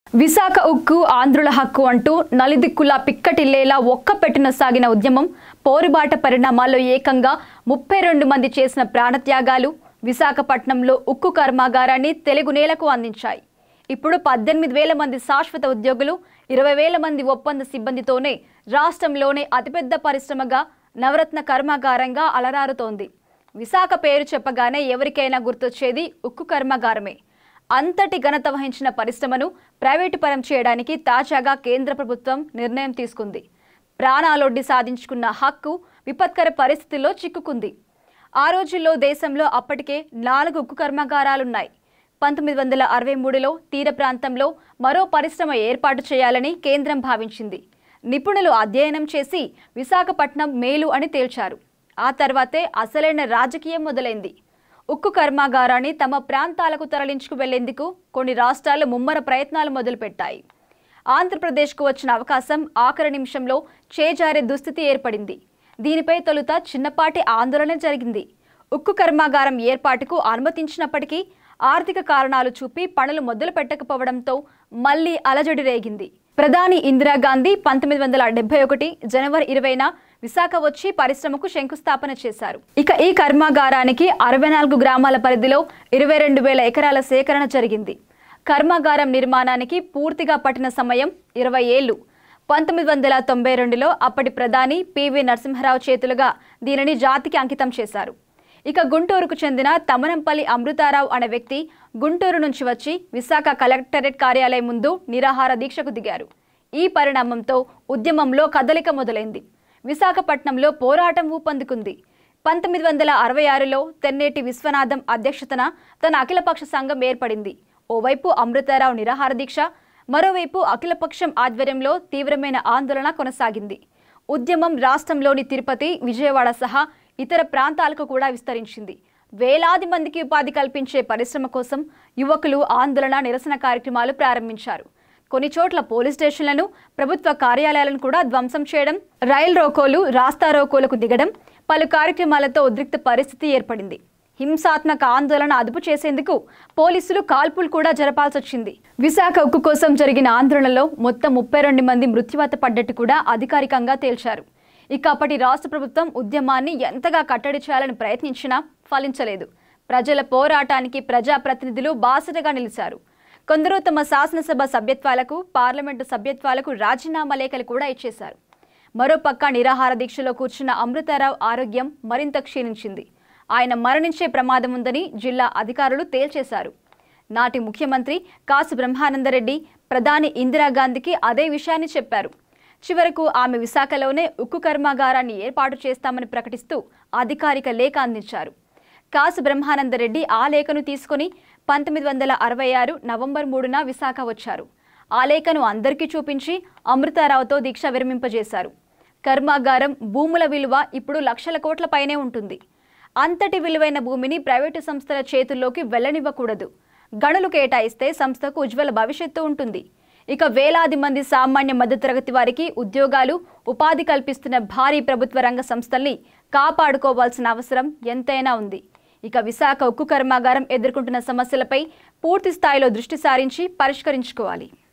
విశాఖ ఉక్కు ఆంధ్రుల హక్కు అంటూ నలుదిక్కులా పిక్కటిల్లేలా ఒక్క పెట్టున సాగిన ఉద్యమం పోరుబాట పరిణామాల్లో ఏకంగా ముప్పై రెండు మంది చేసిన ప్రాణత్యాగాలు విశాఖపట్నంలో ఉక్కు కర్మాగారాన్ని తెలుగు నేలకు అందించాయి ఇప్పుడు పద్దెనిమిది వేల మంది శాశ్వత ఉద్యోగులు ఇరవై వేల మంది ఒప్పంద సిబ్బందితోనే రాష్ట్రంలోనే అతిపెద్ద పరిశ్రమగా నవరత్న కర్మాగారంగా అలరారుతోంది విశాఖ పేరు చెప్పగానే ఎవరికైనా గుర్తొచ్చేది ఉక్కు కర్మాగారమే అంతటి ఘనత వహించిన పరిశ్రమను ప్రైవేటు పరం చేయడానికి తాజాగా కేంద్ర ప్రభుత్వం నిర్ణయం తీసుకుంది ప్రాణాలొడ్డి సాధించుకున్న హక్కు విపత్కర పరిస్థితుల్లో చిక్కుకుంది ఆ రోజుల్లో దేశంలో అప్పటికే నాలుగు ఉక్కు కర్మాగారాలున్నాయి పంతొమ్మిది వందల అరవై మూడులో తీర ప్రాంతంలో మరో పరిశ్రమ ఏర్పాటు చేయాలని కేంద్రం భావించింది నిపుణులు అధ్యయనం చేసి విశాఖపట్నం మేలు అని తేల్చారు ఆ తర్వాతే అసలైన రాజకీయం మొదలైంది ఉక్కు కర్మాగారాన్ని తమ ప్రాంతాలకు తరలించుకు వెళ్లేందుకు కొన్ని రాష్ట్రాలు ముమ్మర ప్రయత్నాలు మొదలుపెట్టాయి ఆంధ్రప్రదేశ్కు వచ్చిన అవకాశం ఆఖరి నిమిషంలో చేజారే దుస్థితి ఏర్పడింది దీనిపై తొలుత చిన్నపాటి ఆందోళన జరిగింది ఉక్కు కర్మాగారం ఏర్పాటుకు అనుమతించినప్పటికీ ఆర్థిక కారణాలు చూపి పనులు మొదలు పెట్టకపోవడంతో మళ్లీ అలజడి రేగింది ప్రధాని ఇందిరాగాంధీ పంతొమ్మిది వందల డెబ్బై ఒకటి జనవరి ఇరవైన విశాఖ వచ్చి పరిశ్రమకు శంకుస్థాపన చేశారు ఇక ఈ కర్మాగారానికి అరవై నాలుగు గ్రామాల పరిధిలో ఇరవై రెండు వేల ఎకరాల సేకరణ జరిగింది కర్మాగారం నిర్మాణానికి పూర్తిగా పట్టిన సమయం ఇరవై ఏళ్లు పంతొమ్మిది వందల తొంభై రెండులో అప్పటి ప్రధాని పివి నరసింహరావు చేతులుగా దీనిని జాతికి అంకితం చేశారు ఇక గుంటూరుకు చెందిన తమనంపల్లి అమృతారావు అనే వ్యక్తి గుంటూరు నుంచి వచ్చి విశాఖ కలెక్టరేట్ కార్యాలయం ముందు నిరాహార దీక్షకు దిగారు ఈ పరిణామంతో ఉద్యమంలో కదలిక మొదలైంది విశాఖపట్నంలో పోరాటం ఊపందుకుంది పంతొమ్మిది వందల అరవై ఆరులో తెన్నేటి విశ్వనాథం అధ్యక్షతన తన అఖిలపక్ష సంఘం ఏర్పడింది ఓవైపు అమృతారావు నిరాహార దీక్ష మరోవైపు అఖిలపక్షం ఆధ్వర్యంలో తీవ్రమైన ఆందోళన కొనసాగింది ఉద్యమం రాష్ట్రంలోని తిరుపతి విజయవాడ సహా ఇతర ప్రాంతాలకు కూడా విస్తరించింది వేలాది మందికి ఉపాధి కల్పించే పరిశ్రమ కోసం యువకులు ఆందోళన నిరసన కార్యక్రమాలు ప్రారంభించారు కొన్ని చోట్ల పోలీస్ స్టేషన్లను ప్రభుత్వ కార్యాలయాలను కూడా ధ్వంసం చేయడం రైలు రోకోలు రాస్తా రోకోలకు దిగడం పలు కార్యక్రమాలతో ఉద్రిక్త పరిస్థితి ఏర్పడింది హింసాత్మక ఆందోళన అదుపు చేసేందుకు పోలీసులు కాల్పులు కూడా జరపాల్సి వచ్చింది విశాఖ ఉక్కు కోసం జరిగిన ఆందోళనలో మొత్తం ముప్పై రెండు మంది మృత్యువాత పడ్డట్టు కూడా అధికారికంగా తేల్చారు ఇక అప్పటి రాష్ట్ర ప్రభుత్వం ఉద్యమాన్ని ఎంతగా కట్టడి చేయాలని ప్రయత్నించినా ఫలించలేదు ప్రజల పోరాటానికి ప్రజాప్రతినిధులు బాసటగా నిలిచారు కొందరు తమ శాసనసభ సభ్యత్వాలకు పార్లమెంటు సభ్యత్వాలకు రాజీనామా లేఖలు కూడా ఇచ్చేశారు మరోపక్క నిరాహార దీక్షలో కూర్చున్న అమృతారావు ఆరోగ్యం మరింత క్షీణించింది ఆయన మరణించే ప్రమాదం ఉందని జిల్లా అధికారులు తేల్చేశారు నాటి ముఖ్యమంత్రి కాసు బ్రహ్మానందరెడ్డి ప్రధాని ఇందిరాగాంధీకి అదే విషయాన్ని చెప్పారు చివరకు ఆమె విశాఖలోనే ఉక్కు కర్మాగారాన్ని ఏర్పాటు చేస్తామని ప్రకటిస్తూ అధికారిక లేఖ అందించారు కాసు బ్రహ్మానందరెడ్డి ఆ లేఖను తీసుకుని పంతొమ్మిది వందల అరవై ఆరు నవంబర్ మూడున విశాఖ వచ్చారు ఆ లేఖను అందరికీ చూపించి అమృతారావుతో దీక్ష విరమింపజేశారు కర్మాగారం భూముల విలువ ఇప్పుడు లక్షల కోట్ల పైనే ఉంటుంది అంతటి విలువైన భూమిని ప్రైవేటు సంస్థల చేతుల్లోకి వెళ్లనివ్వకూడదు గనులు కేటాయిస్తే సంస్థకు ఉజ్వల భవిష్యత్తు ఉంటుంది ఇక వేలాది మంది సామాన్య మధ్యతరగతి వారికి ఉద్యోగాలు ఉపాధి కల్పిస్తున్న భారీ ప్రభుత్వ రంగ సంస్థల్ని కాపాడుకోవాల్సిన అవసరం ఎంతైనా ఉంది ఇక విశాఖ ఉక్కు కర్మాగారం ఎదుర్కొంటున్న సమస్యలపై పూర్తి స్థాయిలో దృష్టి సారించి పరిష్కరించుకోవాలి